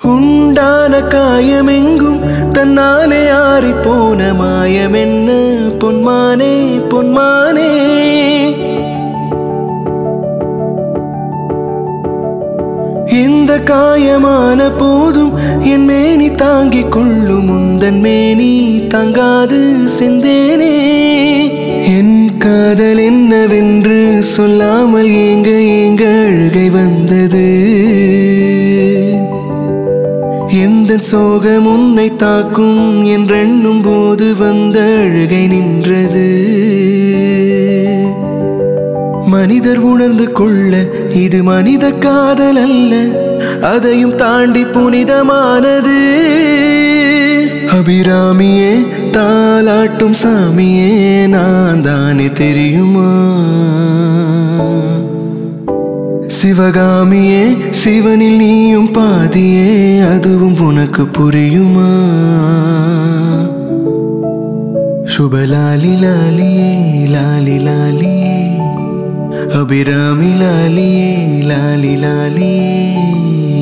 உண்டான காயமெங்கும் தன்னாலே ஆறி போன மாயமென்ன பொன்மானே பொன்மானே இந்த காயமான போதும் என் மேனி தாங்கிக் கொள்ளும் உந்தன் மேனி தாங்காது செந்தேனே என் காதல் என்னவென்று சொல்லாமல் ஏங்க ஏங்க அழுகை வந்தது எந்த சோகம் உன்னை தாக்கும் என்றெண்ணும் போது வந்த அழுகை நின்றது மனிதர் உணர்ந்து கொள்ள இது மனித காதல் அல்ல அதையும் தாண்டி புனிதமானது அபிராமியே தாலாட்டும் சாமியே நான் தானே தெரியுமா சிவகாமியே சிவனில் நீயும் பாதியே அதுவும் உனக்கு புரியுமா சுபலாலி லாலியே லாலி லாலியே அபிராமி லாலியே லாலி லாலியே